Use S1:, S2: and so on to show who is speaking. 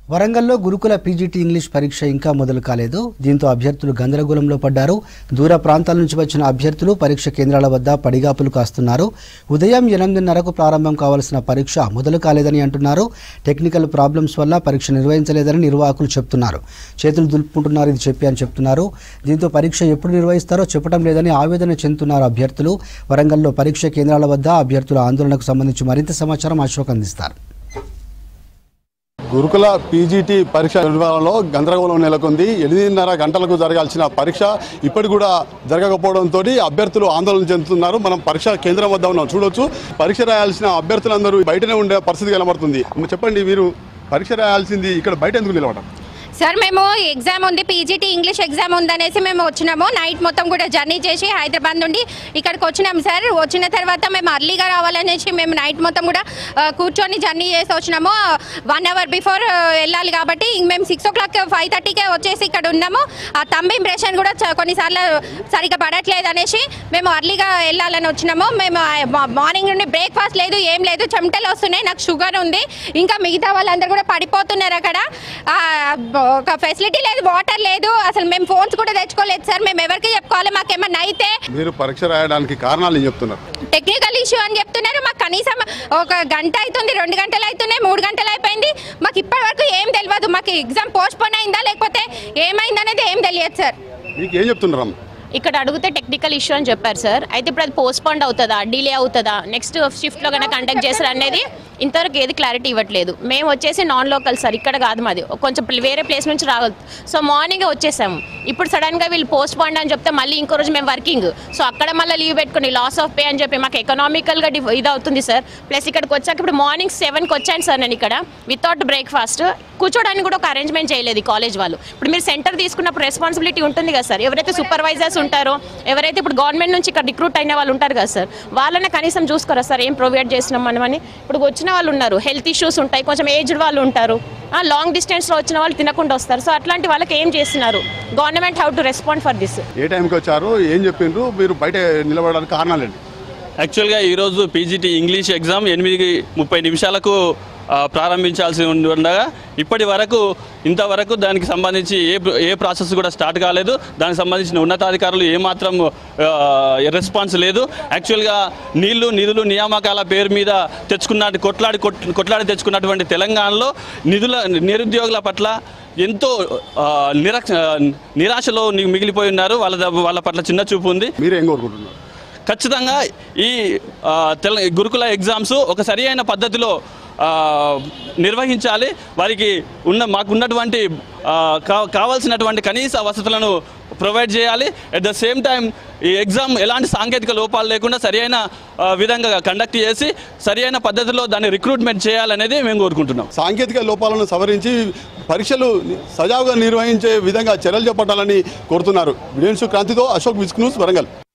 S1: వరంగల్లో గురుకుల PGT English పరీక్ష ఇంకా మొదలు కాలేదు దీంతో అభ్యర్థులు గందరగోళంలో పడ్డారు దూర ప్రాంతాల నుంచి వచ్చిన అభ్యర్థులు పరీక్ష కేంద్రాల వద్ద పడిగాపులు కాస్తున్నారు ఉదయం ఎనిమిదిన్నరకు ప్రారంభం కావాల్సిన పరీక్ష మొదలు కాలేదని అంటున్నారు టెక్నికల్ ప్రాబ్లమ్స్ వల్ల పరీక్ష నిర్వహించలేదని నిర్వాహకులు చెప్తున్నారు చేతులు దులుపుకుంటున్నారు ఇది చెప్పి అని చెప్తున్నారు దీంతో పరీక్ష ఎప్పుడు నిర్వహిస్తారో చెప్పడం లేదని ఆవేదన చెందుతున్నారు అభ్యర్థులు వరంగల్లో పరీక్ష కేంద్రాల వద్ద అభ్యర్థుల ఆందోళనకు సంబంధించి మరింత సమాచారం అశోక్ అందిస్తారు
S2: గురుకుల పీజీటీ పరీక్ష నిర్వహణలో గందరగోళం నెలకొంది ఎనిమిదిన్నర గంటలకు జరగాల్సిన పరీక్ష ఇప్పటి కూడా జరగకపోవడంతో అభ్యర్థులు ఆందోళన చెందుతున్నారు మనం పరీక్ష కేంద్రం వద్ద ఉన్నాం చూడొచ్చు పరీక్ష రాయాల్సిన అభ్యర్థులందరూ బయటనే ఉండే పరిస్థితి కనబడుతుంది చెప్పండి మీరు పరీక్ష రాయాల్సింది ఇక్కడ బయట ఎందుకు నిలబడడం
S3: సార్ మేము ఎగ్జామ్ ఉంది పీజీటీ ఇంగ్లీష్ ఎగ్జామ్ ఉందనేసి మేము వచ్చినాము నైట్ మొత్తం కూడా జర్నీ చేసి హైదరాబాద్ నుండి ఇక్కడికి వచ్చినాము సార్ వచ్చిన తర్వాత మేము అర్లీగా రావాలనేసి మేము నైట్ మొత్తం కూడా ఆ, కూర్చొని జర్నీ చేసి వచ్చినాము వన్ అవర్ బిఫోర్ వెళ్ళాలి కాబట్టి ఇంక మేము సిక్స్ ఓ క్లాక్ ఫైవ్ థర్టీకే వచ్చేసి ఇక్కడ ఉన్నాము ఆ తంబ్ ఇంప్రెషన్ కూడా చ- కొన్నిసార్లు సరిగ్గా పడట్లేదు అనేసి మేము అర్లీగా వెళ్ళాలని వచ్చినాము మేము మా- మార్నింగ్ నుండి బ్రేక్ఫాస్ట్ లేదు ఏం లేదు చెమటలు వస్తున్నాయి నాకు షుగర్ ఉంది ఇంకా మిగతా వాళ్ళందరూ కూడా పడిపోతున్నారు అక్కడ ఆ, ఒక ఫెసిలిటీ లేదు వాటర్ లేదు అసలు మేము ఫోన్స్ కూడా తెచ్చుకోలేదు సార్ మేము ఎవరికి చెప్పుకోవాలి మాకేమన్నా అయితే
S2: మీరు పరీక్ష రాయడానికి కారణాలు ఏం చెప్తున్నారు
S3: టెక్నికల్ ఇష్యూ అని చెప్తున్నారు మాకు కనీసం ఒక గంట అవుతుంది రెండు గంటలు అవుతున్నాయి మూడు గంటలు అయిపోయింది మాకు ఇప్పటి వరకు ఏం తెలియదు మాకు ఎగ్జామ్ పోస్ట్ పోన్ అయిందా లేకపోతే ఏమైంది అనేది ఏం తెలియదు సార్
S2: మీకు ఏం చెప్తున్నారు అమ్మ?
S4: ఇక్కడ అడిగితే టెక్నికల్ ఇష్యూ అని చెప్పారు సార్ అయితే ఇప్పుడు అది పోస్ట్పోండ్ అవుతుందా డిలే అవుతుందా నెక్స్ట్ షిఫ్ట్లో కనుక కండక్ట్ చేస్తారు అనేది ఇంతవరకు ఏది క్లారిటీ ఇవ్వట్లేదు మేము వచ్చేసి నాన్ లోకల్ సార్ ఇక్కడ కాదు మాది కొంచెం ప్ల- వేరే ప్లేస్ నుంచి రాగలదు సో మార్నింగ్ వచ్చేసాము ఇప్పుడు సడన్గా వీళ్ళు పోస్ట్ పోండ్ అని చెప్తే మళ్ళీ ఇంకో రోజు మేము వర్కింగ్ సో అక్కడ మళ్ళీ లీవ్ పెట్టుకుని లాస్ ఆఫ్ పే అని చెప్పి మాకు ఎకనామికల్గా డి ఇది అవుతుంది సార్ ప్లస్ ఇక్కడికి వచ్చాక ఇప్పుడు మార్నింగ్ సెవెన్కి వచ్చాను సార్ నేను ఇక్కడ వితౌట్ బ్రేక్ఫాస్ట్ కూర్చోడానికి కూడా ఒక అరేంజ్మెంట్ చేయలేదు ఈ కాలేజ్ వాళ్ళు ఇప్పుడు మీరు సెంటర్ తీసుకున్నప్పుడు రెస్పాన్సిబిలిటీ ఉంటుంది కదా సార్ ఎవరైతే సూపర్వైజర్స్ ఉంటారో ఎవరైతే ఇప్పుడు గవర్నమెంట్ నుంచి ఇక్కడ రిక్రూట్ అయిన వాళ్ళు ఉంటారు కదా సార్ వాళ్ళనే కనీసం చూసుకోరా సార్ ఏం ప్రొవైడ్ చేసినాం మనమని ఇప్పుడు వచ్చిన వాళ్ళు ఉన్నారు హెల్త్ ఇష్యూస్ ఉంటాయి కొంచెం ఏజ్డ్ వాళ్ళు ఉంటారు లాంగ్ డిస్టెన్స్లో వచ్చిన వాళ్ళు తినకుండా వస్తారు సో అట్లాంటి వాళ్ళకి ఏం చేస్తున్నారు government how to respond for this
S2: ఏ టైంకి వచ్చారు ఏం చెప్పిండ్రు మీరు బయట నిలబడడానికి కారణాలు ఏంటి
S5: యాక్చువల్గా ఈరోజు పీజీటీ ఇంగ్లీష్ ఎగ్జామ్ ఎనిమిది ముప్పై నిమిషాలకు ఆ, ప్రారంభించాల్సి ఉండి- ఉండగా ఇప్పటి వరకు ఇంతవరకు దానికి సంబంధించి ఏ ప్ర- ఏ ప్రాసెస్ కూడా స్టార్ట్ కాలేదు దానికి సంబంధించిన ఉన్నతాధికారులు ఏమాత్రం ఆ, రెస్పాన్స్ లేదు యాక్చువల్గా నీళ్లు నిధులు నియామకాల పేరు మీద తెచ్చుకున్న కొట్లాడి కొట్- కొట్లాడి తెచ్చుకున్నటువంటి తెలంగాణలో నిధుల నిరుద్యోగుల పట్ల ఎంతో ఆ, నిరక్ష నిరాశలో ని- మిగిలిపోయి ఉన్నారు వాళ్ళ ద- వాళ్ళ పట్ల చిన్న చూపు ఉంది
S2: మీరు ఏం కోరుకుంటున్నారు
S5: ఖచ్చితంగా ఈ ఆ, తెల గురుకుల ఎగ్జామ్స్ ఒక సరి అయిన పద్ధతిలో ఆ, నిర్వహించాలి వారికి ఉన్న మాకున్నటువంటి ఆ, కా- కావాల్సినటువంటి కనీస వసతులను ప్రొవైడ్ చేయాలి అట్ ద సేమ్ టైం ఈ ఎగ్జామ్ ఎలాంటి సాంకేతిక లోపాలు లేకుండా సరి అయిన ఆ, విధంగా కండక్ట్ చేసి సరి అయిన పద్ధతిలో దాన్ని రిక్రూట్మెంట్ చేయాలనేది మేము కోరుకుంటున్నాం
S2: సాంకేతిక లోపాలను సవరించి పరీక్షలు సజావుగా నిర్వహించే విధంగా చర్యలు చేపట్టాలని కోరుతున్నారు విడేన్సు క్రాంతితో అశోక్ విస్క్ న్యూస్ వరంగల్